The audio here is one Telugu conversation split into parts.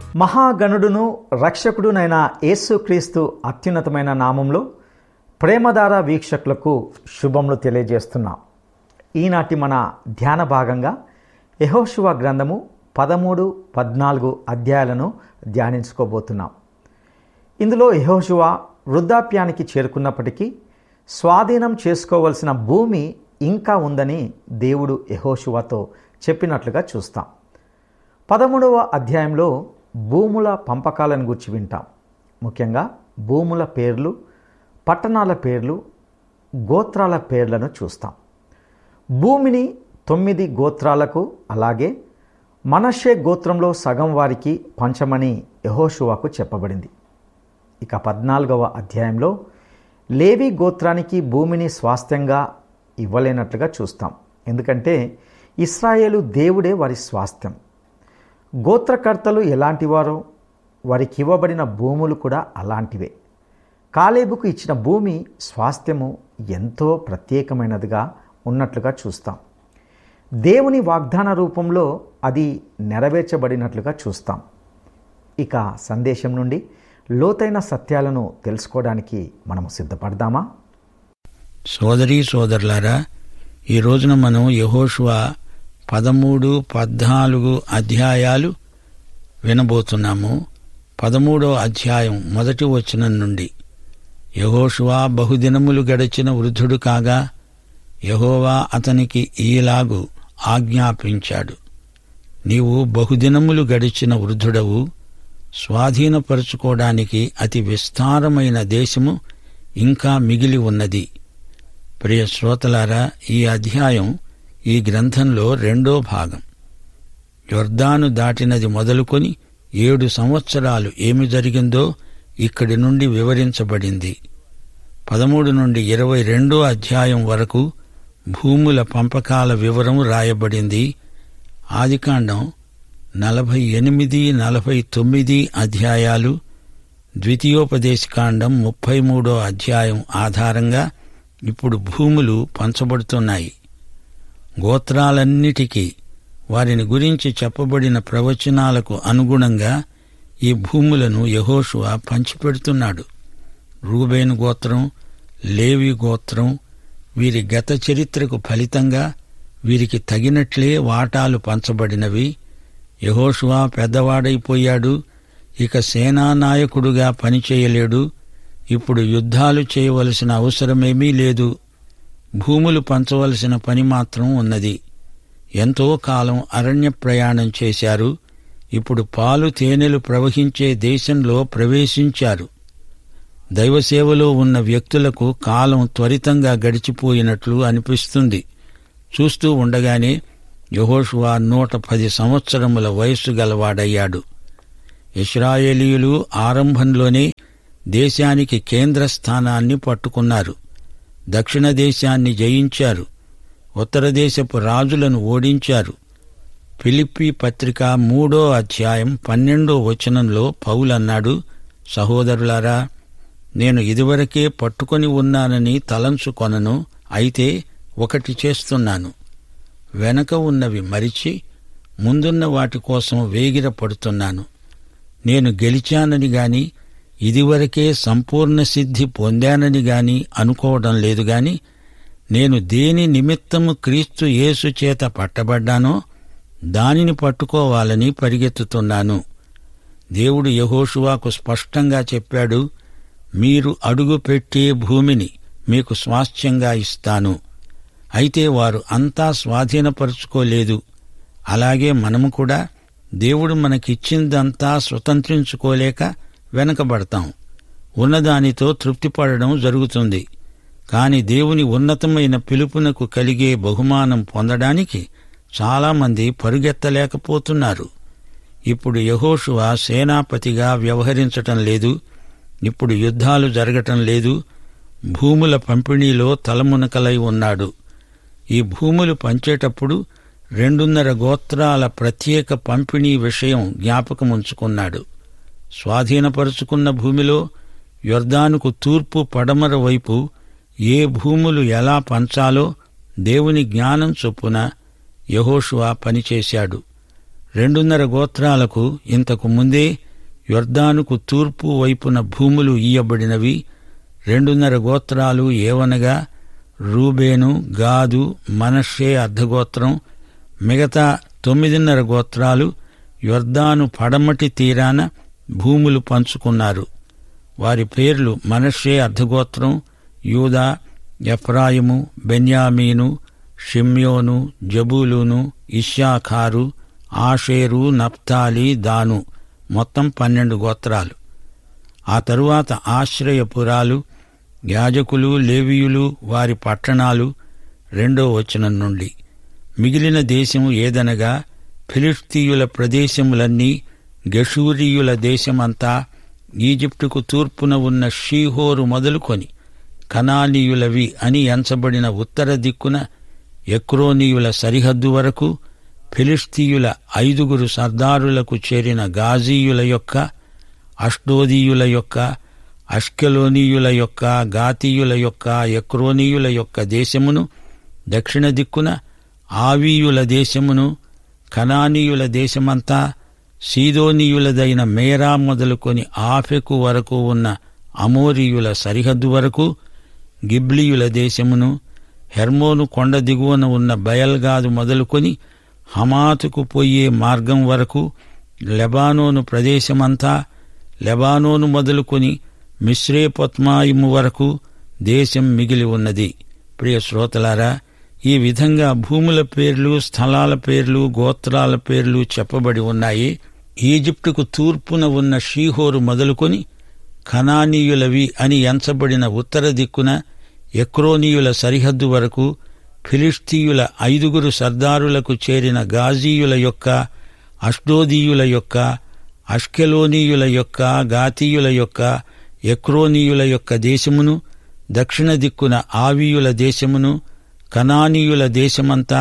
మహాగణుడును రక్షకుడునైన యేసుక్రీస్తు అత్యున్నతమైన నామంలో ప్రేమధార వీక్షకులకు శుభములు తెలియజేస్తున్నాం ఈనాటి మన ధ్యాన భాగంగా యహోశువ గ్రంథము పదమూడు పద్నాలుగు అధ్యాయాలను ధ్యానించుకోబోతున్నాం ఇందులో యహోశువ వృద్ధాప్యానికి చేరుకున్నప్పటికీ స్వాధీనం చేసుకోవలసిన భూమి ఇంకా ఉందని దేవుడు యహోశువతో చెప్పినట్లుగా చూస్తాం పదమూడవ అధ్యాయంలో భూముల పంపకాలను గురించి వింటాం ముఖ్యంగా భూముల పేర్లు పట్టణాల పేర్లు గోత్రాల పేర్లను చూస్తాం భూమిని తొమ్మిది గోత్రాలకు అలాగే మనషే గోత్రంలో సగం వారికి పంచమని యహోషువాకు చెప్పబడింది ఇక పద్నాలుగవ అధ్యాయంలో లేవి గోత్రానికి భూమిని స్వాస్థ్యంగా ఇవ్వలేనట్లుగా చూస్తాం ఎందుకంటే ఇస్రాయేలు దేవుడే వారి స్వాస్థ్యం గోత్రకర్తలు ఎలాంటివారో వారికి ఇవ్వబడిన భూములు కూడా అలాంటివే కాలేబుకు ఇచ్చిన భూమి స్వాస్థ్యము ఎంతో ప్రత్యేకమైనదిగా ఉన్నట్లుగా చూస్తాం దేవుని వాగ్దాన రూపంలో అది నెరవేర్చబడినట్లుగా చూస్తాం ఇక సందేశం నుండి లోతైన సత్యాలను తెలుసుకోవడానికి మనము సిద్ధపడదామా సోదరీ సోదరులారా ఈ రోజున మనం యహోషువ పదమూడు పద్నాలుగు అధ్యాయాలు వినబోతున్నాము పదమూడో అధ్యాయం మొదటి వచనం నుండి యహోషువ బహుదినములు గడిచిన వృద్ధుడు కాగా యహోవా అతనికి ఈలాగు ఆజ్ఞాపించాడు నీవు బహుదినములు గడిచిన వృద్ధుడవు స్వాధీనపరుచుకోవడానికి అతి విస్తారమైన దేశము ఇంకా మిగిలి ఉన్నది ప్రియ శ్రోతలారా ఈ అధ్యాయం ఈ గ్రంథంలో రెండో భాగం యొర్దాను దాటినది మొదలుకొని ఏడు సంవత్సరాలు ఏమి జరిగిందో ఇక్కడి నుండి వివరించబడింది పదమూడు నుండి ఇరవై రెండో అధ్యాయం వరకు భూముల పంపకాల వివరం రాయబడింది ఆదికాండం నలభై ఎనిమిది నలభై తొమ్మిది అధ్యాయాలు ద్వితీయోపదేశకాండం ముప్పై మూడో అధ్యాయం ఆధారంగా ఇప్పుడు భూములు పంచబడుతున్నాయి గోత్రాలన్నిటికీ వారిని గురించి చెప్పబడిన ప్రవచనాలకు అనుగుణంగా ఈ భూములను యహోషువ పంచిపెడుతున్నాడు రూబేను గోత్రం లేవి గోత్రం వీరి గత చరిత్రకు ఫలితంగా వీరికి తగినట్లే వాటాలు పంచబడినవి యహోషువా పెద్దవాడైపోయాడు ఇక సేనానాయకుడుగా పనిచేయలేడు ఇప్పుడు యుద్ధాలు చేయవలసిన అవసరమేమీ లేదు భూములు పంచవలసిన పని మాత్రం ఉన్నది ఎంతో కాలం అరణ్య ప్రయాణం చేశారు ఇప్పుడు పాలు తేనెలు ప్రవహించే దేశంలో ప్రవేశించారు దైవసేవలో ఉన్న వ్యక్తులకు కాలం త్వరితంగా గడిచిపోయినట్లు అనిపిస్తుంది చూస్తూ ఉండగానే యహోషువా నూట పది సంవత్సరముల వయస్సు గలవాడయ్యాడు ఇస్రాయేలీయులు ఆరంభంలోనే దేశానికి కేంద్ర స్థానాన్ని పట్టుకున్నారు దక్షిణ దేశాన్ని జయించారు ఉత్తర దేశపు రాజులను ఓడించారు ఫిలిప్పి పత్రిక మూడో అధ్యాయం పన్నెండో వచనంలో పౌలన్నాడు సహోదరులారా నేను ఇదివరకే పట్టుకొని ఉన్నానని తలంచుకొనను అయితే ఒకటి చేస్తున్నాను వెనక ఉన్నవి మరిచి ముందున్న వాటి కోసం వేగిర పడుతున్నాను నేను గెలిచానని గాని ఇదివరకే సంపూర్ణ సిద్ధి పొందానని గాని అనుకోవడం లేదు గాని నేను దేని నిమిత్తము క్రీస్తు యేసు చేత పట్టబడ్డానో దానిని పట్టుకోవాలని పరిగెత్తుతున్నాను దేవుడు యహోషువాకు స్పష్టంగా చెప్పాడు మీరు అడుగు పెట్టే భూమిని మీకు స్వాస్థ్యంగా ఇస్తాను అయితే వారు అంతా స్వాధీనపరుచుకోలేదు అలాగే మనము కూడా దేవుడు మనకిచ్చిందంతా స్వతంత్రించుకోలేక వెనకబడతాం ఉన్నదానితో తృప్తిపడడం జరుగుతుంది కాని దేవుని ఉన్నతమైన పిలుపునకు కలిగే బహుమానం పొందడానికి చాలామంది పరుగెత్తలేకపోతున్నారు ఇప్పుడు యహోషువ సేనాపతిగా వ్యవహరించటం లేదు ఇప్పుడు యుద్ధాలు జరగటం లేదు భూముల పంపిణీలో తలమునకలై ఉన్నాడు ఈ భూములు పంచేటప్పుడు రెండున్నర గోత్రాల ప్రత్యేక పంపిణీ విషయం జ్ఞాపకముంచుకున్నాడు స్వాధీనపరుచుకున్న భూమిలో యొర్దానుకు తూర్పు పడమర వైపు ఏ భూములు ఎలా పంచాలో దేవుని జ్ఞానం చొప్పున యహోషువా పనిచేశాడు రెండున్నర గోత్రాలకు ఇంతకు ముందే యొర్దానుకు తూర్పు వైపున భూములు ఇయ్యబడినవి రెండున్నర గోత్రాలు ఏవనగా రూబేను గాదు మనషే అర్ధగోత్రం మిగతా తొమ్మిదిన్నర గోత్రాలు యొర్దాను పడమటి తీరాన భూములు పంచుకున్నారు వారి పేర్లు మనషే అర్ధగోత్రం యూదా ఎఫ్రాయిము బెన్యామీను షిమ్యోను జబూలును ఇషాఖారు ఆషేరు నప్తాలి దాను మొత్తం పన్నెండు గోత్రాలు ఆ తరువాత ఆశ్రయపురాలు యాజకులు లేవీయులు వారి పట్టణాలు రెండో వచనం నుండి మిగిలిన దేశము ఏదనగా ఫిలిస్తీయుల ప్రదేశములన్నీ గషూరీయుల దేశమంతా ఈజిప్టుకు తూర్పున ఉన్న షీహోరు మొదలుకొని కనానీయులవి అని ఎంచబడిన ఉత్తర దిక్కున ఎక్రోనీయుల సరిహద్దు వరకు ఫిలిస్తీయుల ఐదుగురు సర్దారులకు చేరిన గాజీయుల యొక్క అష్డోదీయుల యొక్క అష్కెలోనీయుల యొక్క గాతీయుల యొక్క ఎక్రోనీయుల యొక్క దేశమును దక్షిణ దిక్కున ఆవీయుల దేశమును కనానీయుల దేశమంతా సీదోనీయులదైన మేరా మొదలుకొని ఆఫెకు వరకు ఉన్న అమోరీయుల సరిహద్దు వరకు గిబ్లీయుల దేశమును హెర్మోను కొండ దిగువన ఉన్న బయల్గాదు మొదలుకొని హమాతుకు పోయే మార్గం వరకు లెబానోను ప్రదేశమంతా లెబానోను మొదలుకొని మిశ్రేపత్మాయిము వరకు దేశం మిగిలి ఉన్నది ప్రియ శ్రోతలారా ఈ విధంగా భూముల పేర్లు స్థలాల పేర్లు గోత్రాల పేర్లు చెప్పబడి ఉన్నాయి ఈజిప్టుకు తూర్పున ఉన్న షీహోరు మొదలుకొని ఖనానీయులవి అని ఎంచబడిన ఉత్తర దిక్కున ఎక్రోనీయుల సరిహద్దు వరకు ఫిలిస్తీయుల ఐదుగురు సర్దారులకు చేరిన గాజీయుల యొక్క అష్డోదీయుల యొక్క అష్కెలోనీయుల యొక్క గాతీయుల యొక్క ఎక్రోనీయుల యొక్క దేశమును దక్షిణ దిక్కున ఆవీయుల దేశమును కనానీయుల దేశమంతా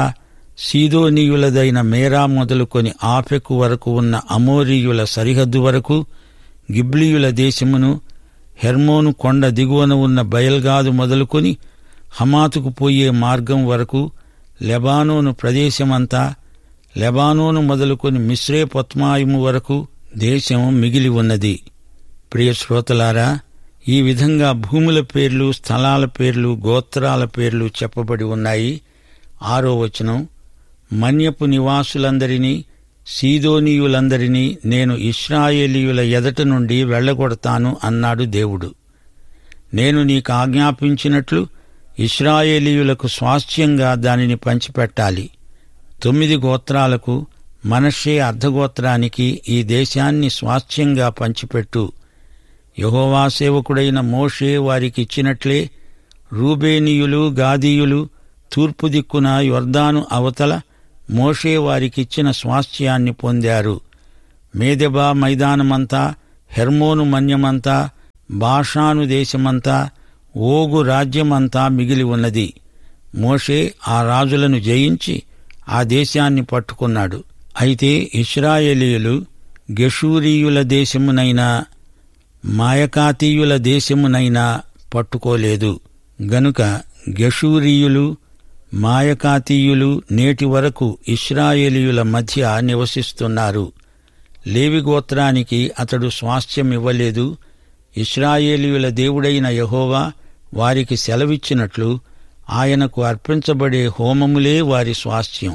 సీదోనీయులదైన మేరా మొదలుకొని ఆఫెకు వరకు ఉన్న అమోరీయుల సరిహద్దు వరకు గిబ్లీయుల దేశమును హెర్మోను కొండ దిగువన ఉన్న బయల్గాదు మొదలుకొని హమాతుకు పోయే మార్గం వరకు లెబానోను ప్రదేశమంతా లెబానోను మొదలుకొని మిశ్రే పద్మాయుము వరకు దేశం మిగిలి ఉన్నది ప్రియ శ్రోతలారా ఈ విధంగా భూముల పేర్లు స్థలాల పేర్లు గోత్రాల పేర్లు చెప్పబడి ఉన్నాయి ఆరో వచనం మన్యపు నివాసులందరినీ సీదోనీయులందరినీ నేను ఇస్రాయేలీయుల ఎదట నుండి వెళ్ళగొడతాను అన్నాడు దేవుడు నేను నీకు ఆజ్ఞాపించినట్లు ఇస్రాయేలీయులకు స్వాస్థ్యంగా దానిని పంచిపెట్టాలి తొమ్మిది గోత్రాలకు మనషే అర్ధగోత్రానికి ఈ దేశాన్ని స్వాస్థ్యంగా పంచిపెట్టు యహోవా సేవకుడైన మోషే వారికిచ్చినట్లే రూబేనీయులు గాదీయులు తూర్పు దిక్కున యొర్దాను అవతల మోషే వారికిచ్చిన స్వాస్థ్యాన్ని పొందారు మేదెబా మైదానమంతా హెర్మోను మన్యమంతా బాషాను దేశమంతా ఓగు రాజ్యమంతా మిగిలి ఉన్నది మోషే ఆ రాజులను జయించి ఆ దేశాన్ని పట్టుకున్నాడు అయితే ఇస్రాయేలీయులు గెషూరీయుల దేశమునైనా మాయకాతీయుల దేశమునైనా పట్టుకోలేదు గనుక గెషూరీయులు మాయకాతీయులు నేటి వరకు ఇస్రాయేలీయుల మధ్య నివసిస్తున్నారు లేవి గోత్రానికి అతడు స్వాస్థ్యం ఇవ్వలేదు ఇస్రాయేలీయుల దేవుడైన యహోవా వారికి సెలవిచ్చినట్లు ఆయనకు అర్పించబడే హోమములే వారి స్వాస్థ్యం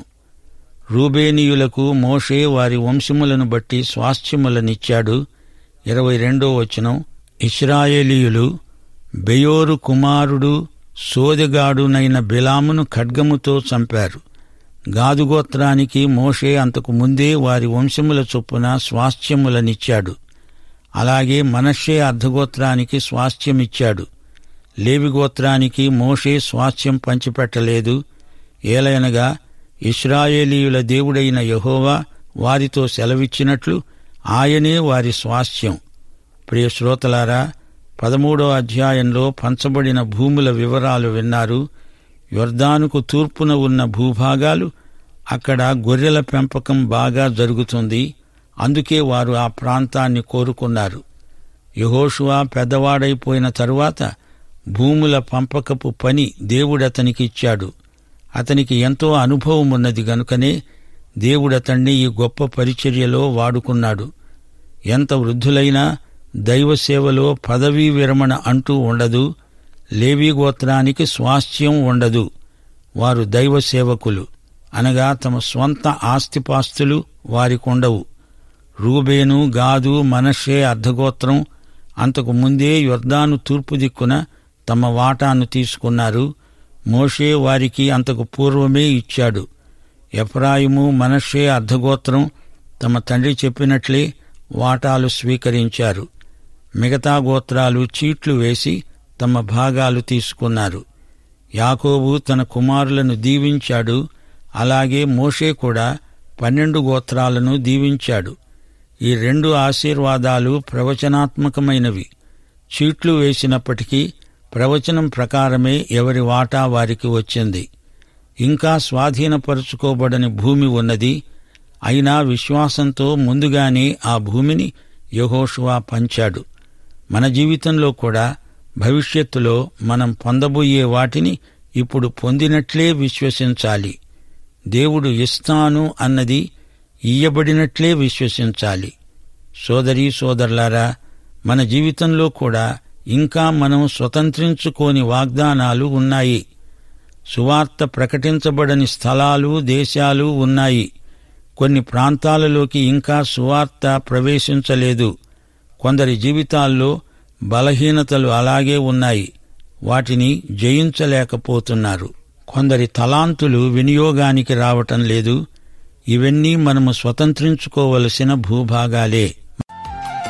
రూబేనీయులకు మోషే వారి వంశములను బట్టి స్వాస్థ్యములనిచ్చాడు ఇరవై రెండో వచనం ఇస్రాయేలీయులు బెయోరు కుమారుడు సోదెగాడునైన బిలామును ఖడ్గముతో చంపారు గాదుగోత్రానికి మోషే అంతకు ముందే వారి వంశముల చొప్పున స్వాస్థ్యములనిచ్చాడు అలాగే మనషే అర్ధగోత్రానికి స్వాస్థ్యమిచ్చాడు లేవిగోత్రానికి మోషే స్వాస్థ్యం పంచిపెట్టలేదు ఏలయనగా ఇస్రాయేలీయుల దేవుడైన యహోవా వారితో సెలవిచ్చినట్లు ఆయనే వారి స్వాస్థ్యం ప్రియ శ్రోతలారా పదమూడో అధ్యాయంలో పంచబడిన భూముల వివరాలు విన్నారు యొర్దానుకు తూర్పున ఉన్న భూభాగాలు అక్కడ గొర్రెల పెంపకం బాగా జరుగుతుంది అందుకే వారు ఆ ప్రాంతాన్ని కోరుకున్నారు యహోషువా పెద్దవాడైపోయిన తరువాత భూముల పంపకపు పని దేవుడతనికి ఇచ్చాడు అతనికి ఎంతో అనుభవం ఉన్నది గనుకనే దేవుడతణ్ణి ఈ గొప్ప పరిచర్యలో వాడుకున్నాడు ఎంత వృద్ధులైనా దైవ సేవలో పదవీ విరమణ అంటూ ఉండదు లేవీ గోత్రానికి స్వాస్థ్యం ఉండదు వారు దైవ సేవకులు అనగా తమ స్వంత ఆస్తిపాస్తులు వారికుండవు రూబేను గాదు మనషే అర్ధగోత్రం అంతకు ముందే యొర్దాను తూర్పు దిక్కున తమ వాటాను తీసుకున్నారు మోషే వారికి అంతకు పూర్వమే ఇచ్చాడు ఎఫ్రాయిము మనషే అర్ధగోత్రం తమ తండ్రి చెప్పినట్లే వాటాలు స్వీకరించారు మిగతా గోత్రాలు చీట్లు వేసి తమ భాగాలు తీసుకున్నారు యాకోబు తన కుమారులను దీవించాడు అలాగే మోషే కూడా పన్నెండు గోత్రాలను దీవించాడు ఈ రెండు ఆశీర్వాదాలు ప్రవచనాత్మకమైనవి చీట్లు వేసినప్పటికీ ప్రవచనం ప్రకారమే ఎవరి వాటా వారికి వచ్చింది ఇంకా స్వాధీనపరుచుకోబడని భూమి ఉన్నది అయినా విశ్వాసంతో ముందుగానే ఆ భూమిని యహోషువా పంచాడు మన జీవితంలో కూడా భవిష్యత్తులో మనం పొందబోయే వాటిని ఇప్పుడు పొందినట్లే విశ్వసించాలి దేవుడు ఇస్తాను అన్నది ఇయ్యబడినట్లే విశ్వసించాలి సోదరీ సోదరులారా మన జీవితంలో కూడా ఇంకా మనం స్వతంత్రించుకోని వాగ్దానాలు ఉన్నాయి సువార్త ప్రకటించబడని స్థలాలు దేశాలు ఉన్నాయి కొన్ని ప్రాంతాలలోకి ఇంకా సువార్త ప్రవేశించలేదు కొందరి జీవితాల్లో బలహీనతలు అలాగే ఉన్నాయి వాటిని జయించలేకపోతున్నారు కొందరి తలాంతులు వినియోగానికి రావటం లేదు ఇవన్నీ మనము స్వతంత్రించుకోవలసిన భూభాగాలే